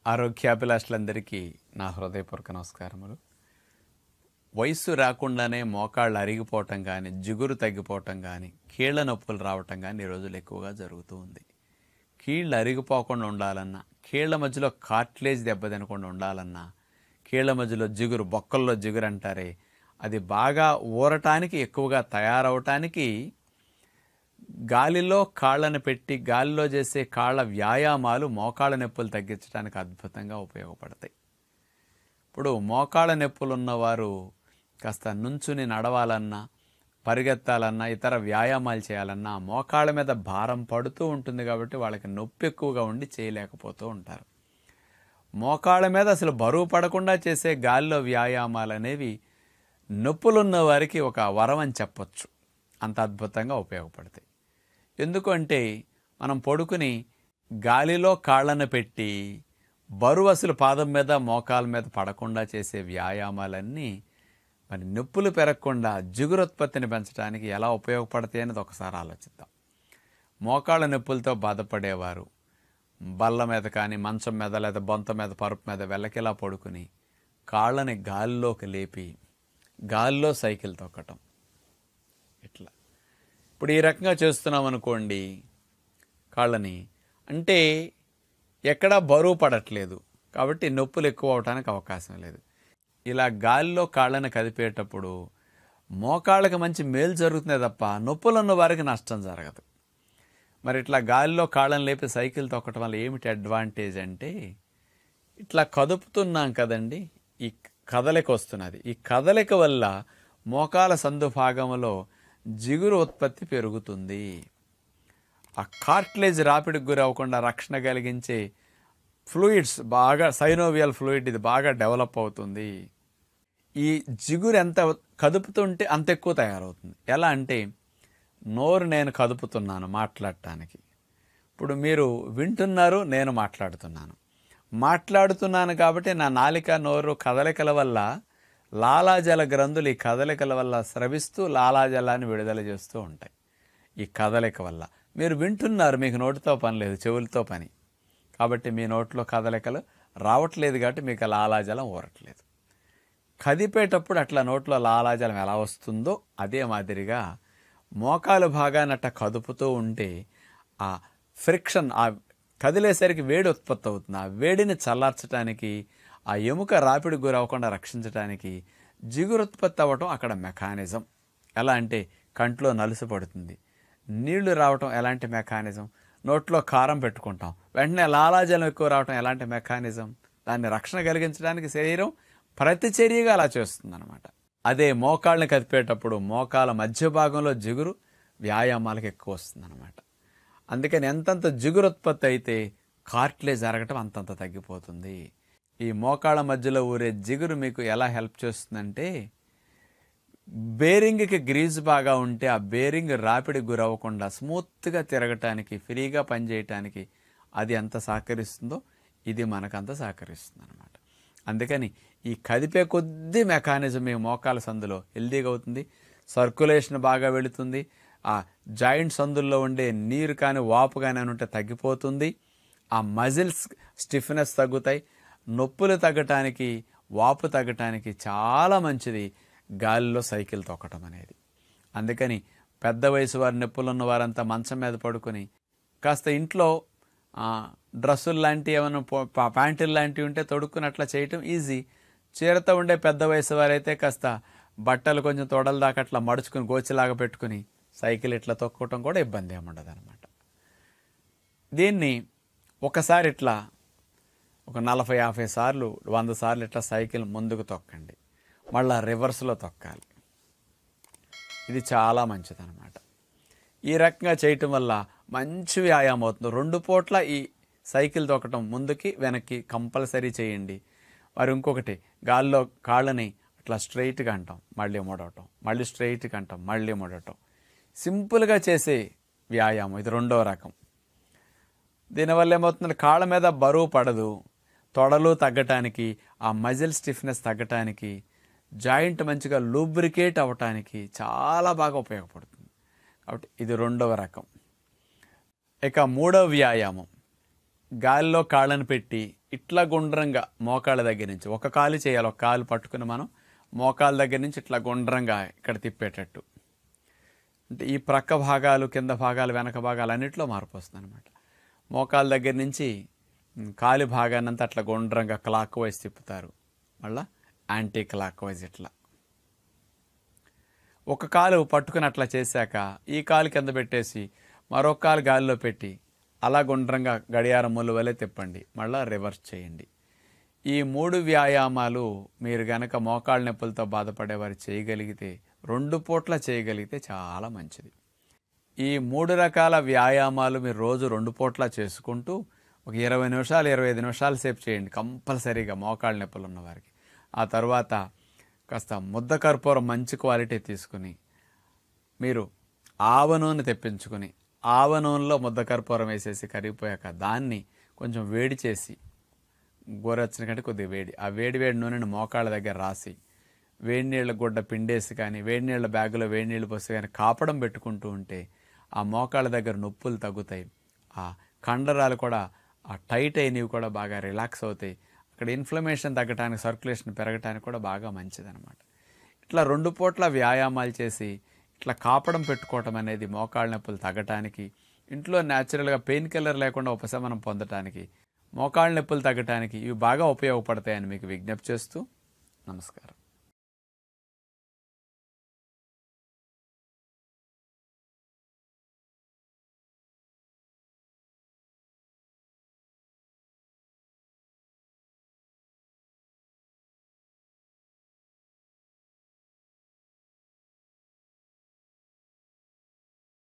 ఆరోగ్యాభిలాషులందరికీ నా హృదయపూర్వక నమస్కారములు వయస్సు రాకుండానే మోకాళ్ళు అరిగిపోవటం కానీ జిగురు తగ్గిపోవటం కానీ కీళ్ళ నొప్పులు రావటం కానీ ఈ రోజులు ఎక్కువగా జరుగుతూ ఉంది కీళ్ళు అరిగిపోకుండా ఉండాలన్నా కీళ్ళ మధ్యలో కార్ట్లేజ్ దెబ్బతినకుండా ఉండాలన్నా కీళ్ళ మధ్యలో జిగురు బొక్కల్లో జిగురు అంటారే అది బాగా ఊరటానికి ఎక్కువగా తయారవటానికి గాలిలో కాళ్ళను పెట్టి గాలిలో చేసే కాళ్ళ వ్యాయామాలు మోకాళ్ళ నొప్పులు తగ్గించడానికి అద్భుతంగా ఉపయోగపడతాయి ఇప్పుడు మోకాళ్ళ నొప్పులు ఉన్నవారు కాస్త నుంచుని నడవాలన్నా పరిగెత్తాలన్నా ఇతర వ్యాయామాలు చేయాలన్నా మోకాళ్ళ మీద భారం పడుతూ ఉంటుంది కాబట్టి వాళ్ళకి నొప్పి ఎక్కువగా ఉండి చేయలేకపోతూ ఉంటారు మోకాళ్ళ మీద అసలు బరువు పడకుండా చేసే గాలిలో వ్యాయామాలు అనేవి నొప్పులున్న వారికి ఒక వరం అని చెప్పొచ్చు అంత అద్భుతంగా ఉపయోగపడతాయి ఎందుకంటే మనం పడుకుని గాలిలో కాళ్ళను పెట్టి బరువు అసలు పాదం మీద మోకాల మీద పడకుండా చేసే వ్యాయామాలన్నీ మరి నొప్పులు పెరగకుండా జిగురుత్పత్తిని పెంచడానికి ఎలా ఉపయోగపడతాయి అనేది ఒకసారి ఆలోచిద్దాం మోకాళ్ళ నొప్పులతో బాధపడేవారు బల్ల మీద కానీ మంచం మీద లేదా బొంత మీద పరుపు మీద వెళ్ళకిలా పడుకుని కాళ్ళని గాలిలోకి లేపి గాలిలో సైకిల్ తొక్కటం ఇట్లా ఇప్పుడు ఈ రకంగా చేస్తున్నాం అనుకోండి కాళ్ళని అంటే ఎక్కడా బరువు పడట్లేదు కాబట్టి నొప్పులు ఎక్కువ అవడానికి అవకాశం లేదు ఇలా గాలిలో కాళ్ళని కదిపేటప్పుడు మోకాళ్ళకి మంచి మేలు జరుగుతుంది తప్ప నొప్పులు ఉన్న వారికి నష్టం జరగదు మరి ఇట్లా గాలిలో కాళ్ళని లేపి సైకిల్ తొక్కటం వల్ల ఏమిటి అడ్వాంటేజ్ అంటే ఇట్లా కదుపుతున్నాం కదండి ఈ కదలిక వస్తున్నది ఈ కదలిక వల్ల మోకాల సందు భాగంలో జిగురు ఉత్పత్తి పెరుగుతుంది ఆ కార్ట్లేజ్ రాపిడికి గురి అవ్వకుండా రక్షణ కలిగించే ఫ్లూయిడ్స్ బాగా సైనోవియల్ ఫ్లూయిడ్ ఇది బాగా డెవలప్ అవుతుంది ఈ జిగురు ఎంత కదుపుతుంటే అంత ఎక్కువ తయారవుతుంది ఎలా అంటే నోరు నేను కదుపుతున్నాను మాట్లాడటానికి ఇప్పుడు మీరు వింటున్నారు నేను మాట్లాడుతున్నాను మాట్లాడుతున్నాను కాబట్టి నా నాలిక నోరు కదలికల వల్ల లాలాజల గ్రంథులు ఈ కదలికల వల్ల స్రవిస్తూ లాలాజలాన్ని విడుదల చేస్తూ ఉంటాయి ఈ కదలిక వల్ల మీరు వింటున్నారు మీకు నోటితో పని లేదు చెవులతో పని కాబట్టి మీ నోట్లో కదలికలు రావట్లేదు కాబట్టి మీకు ఆ లాలాజలం ఊరట్లేదు కదిపేటప్పుడు అట్లా నోట్లో లాలాజలం ఎలా వస్తుందో అదే మాదిరిగా మోకాలు భాగాన్ని అట్లా కదుపుతూ ఉంటే ఆ ఫ్రిక్షన్ ఆ కదిలేసరికి వేడి ఉత్పత్తి అవుతుంది ఆ వేడిని చల్లార్చడానికి ఆ ఎముక రాపిడి గురవ్వకుండా రక్షించడానికి జిగురు ఉత్పత్తి అవ్వటం అక్కడ మెకానిజం ఎలా అంటే కంట్లో నలుసు పడుతుంది నీళ్లు రావటం ఎలాంటి మెకానిజం నోట్లో కారం పెట్టుకుంటాం వెంటనే లాలాజలం ఎక్కువ రావటం ఎలాంటి మెకానిజం దాన్ని రక్షణ కలిగించడానికి శరీరం ప్రతిచర్యగా అలా చేస్తుంది అనమాట అదే మోకాళ్ళని కదిపేటప్పుడు మోకాల మధ్య భాగంలో జిగురు వ్యాయామాలకు ఎక్కువ వస్తుంది అనమాట అందుకని ఎంతంత జిగురు ఉత్పత్తి అయితే కార్ట్లేజ్ జరగటం అంతంత తగ్గిపోతుంది ఈ మోకాళ్ళ మధ్యలో ఊరే జిగురు మీకు ఎలా హెల్ప్ చేస్తుందంటే బేరింగ్కి గ్రీజ్ బాగా ఉంటే ఆ బేరింగ్ రాపిడి గురవ్వకుండా స్మూత్గా తిరగటానికి ఫ్రీగా పనిచేయటానికి అది ఎంత సహకరిస్తుందో ఇది మనకంత సహకరిస్తుంది అనమాట అందుకని ఈ కదిపే కొద్ది మెకానిజం మీ మోకాల సందులో హెల్దీగా అవుతుంది సర్క్యులేషన్ బాగా వెళుతుంది ఆ జాయింట్ సందుల్లో ఉండే నీరు కానీ వాపు కానీ అని ఉంటే తగ్గిపోతుంది ఆ మజిల్స్ స్టిఫ్నెస్ తగ్గుతాయి నొప్పులు తగ్గటానికి వాపు తగ్గటానికి చాలా మంచిది గాలిలో సైకిల్ తొక్కటం అనేది అందుకని పెద్ద వయసు వారి నొప్పులు ఉన్న వారంతా మంచం మీద పడుకొని కాస్త ఇంట్లో డ్రెస్సులు లాంటివి ఏమైనా ప్యాంటులు లాంటివి ఉంటే తొడుక్కుని అట్లా చేయటం ఈజీ చీరతో ఉండే పెద్ద వయసు వారైతే కాస్త బట్టలు కొంచెం తొడల దాకా అట్లా మడుచుకుని గోచిలాగా పెట్టుకుని సైకిల్ ఇట్లా తొక్కటం కూడా ఇబ్బంది ఏముండదు అనమాట దీన్ని ఒకసారి ఇట్లా ఒక నలభై యాభై సార్లు వంద సార్లు ఇట్లా సైకిల్ ముందుకు తొక్కండి మళ్ళా రివర్స్లో తొక్కాలి ఇది చాలా మంచిదన్నమాట ఈ రకంగా చేయటం వల్ల మంచి వ్యాయామం అవుతుంది రెండు పూట్ల ఈ సైకిల్ తొక్కటం ముందుకి వెనక్కి కంపల్సరీ చేయండి మరి ఇంకొకటి గాల్లో కాళ్ళని అట్లా స్ట్రైట్గా అంటాం మళ్ళీ ముడవటం మళ్ళీ స్ట్రైట్గా అంటాం మళ్ళీ ముడవటం సింపుల్గా చేసే వ్యాయామం ఇది రెండవ రకం దీనివల్ల ఏమవుతుంది కాళ్ళ మీద బరువు పడదు తొడలు తగ్గటానికి ఆ మజిల్ స్టిఫ్నెస్ తగ్గటానికి జాయింట్ మంచిగా లూబ్రికేట్ అవ్వటానికి చాలా బాగా ఉపయోగపడుతుంది కాబట్టి ఇది రెండవ రకం ఇక మూడవ వ్యాయామం గాలిలో కాళ్ళను పెట్టి ఇట్లా గుండ్రంగా మోకాళ్ళ దగ్గర నుంచి ఒక కాలు చేయాలి ఒక కాలు పట్టుకుని మనం మోకాళ్ళ దగ్గర నుంచి ఇట్లా గుండ్రంగా ఇక్కడ తిప్పేటట్టు అంటే ఈ ప్రక్క భాగాలు కింద భాగాలు వెనక భాగాలు అన్నింటిలో మార్పు వస్తుంది అనమాట మోకాళ్ళ దగ్గర నుంచి ఉమ్, కాలి భాగాన్నంతా అట్లా గుండ్రంగా క్లాక్ వైజ్ తిప్పుతారు మళ్ళా యాంటీ క్లాక్ వైజ్ ఇట్లా ఒక కాలు పట్టుకుని అట్లా చేశాక ఈ కాలు కింద పెట్టేసి మరొక కాలు గాలిలో పెట్టి అలా గుండ్రంగా గడియారం ముళ్ళు వలె తిప్పండి మళ్ళా రివర్స్ చేయండి ఈ మూడు వ్యాయామాలు మీరు గనక మోకాళ్ళ నొప్పులతో బాధపడేవారు చేయగలిగితే రెండు పూట్ల చేయగలిగితే చాలా మంచిది ఈ మూడు రకాల వ్యాయామాలు మీరు రోజు రెండు పూట్ల చేసుకుంటూ ఒక ఇరవై నిమిషాలు ఇరవై ఐదు నిమిషాల సేపు చేయండి కంపల్సరీగా మోకాళ్ళ నొప్పులు ఉన్నవారికి ఆ తర్వాత కాస్త ముద్ద కర్పూరం మంచి క్వాలిటీ తీసుకుని మీరు ఆవ నూనె తెప్పించుకుని ఆవ నూనెలో ముద్ద కర్పూరం వేసేసి కరిగిపోయాక దాన్ని కొంచెం వేడి చేసి గోరొచ్చిన కంటే కొద్దిగా వేడి ఆ వేడి వేడి నూనెను మోకాళ్ళ దగ్గర రాసి వేడి నీళ్ళ గుడ్డ పిండేసి కానీ వేడి నీళ్ళ బ్యాగులో వేడి నీళ్ళు పోసి కానీ కాపడం పెట్టుకుంటూ ఉంటే ఆ మోకాళ్ళ దగ్గర నొప్పులు తగ్గుతాయి ఆ కండరాలు కూడా ఆ టైట్ అయినవి కూడా బాగా రిలాక్స్ అవుతాయి అక్కడ ఇన్ఫ్లమేషన్ తగ్గడానికి సర్క్యులేషన్ పెరగటానికి కూడా బాగా మంచిదన్నమాట ఇట్లా రెండు పూట్ల వ్యాయామాలు చేసి ఇట్లా కాపడం పెట్టుకోవటం అనేది మోకాళ్ళ నొప్పులు తగ్గటానికి ఇంట్లో న్యాచురల్గా పెయిన్ కిల్లర్ లేకుండా ఉపశమనం పొందటానికి మోకాళ్ళ నొప్పులు తగ్గటానికి ఇవి బాగా ఉపయోగపడతాయని మీకు విజ్ఞప్తి చేస్తూ నమస్కారం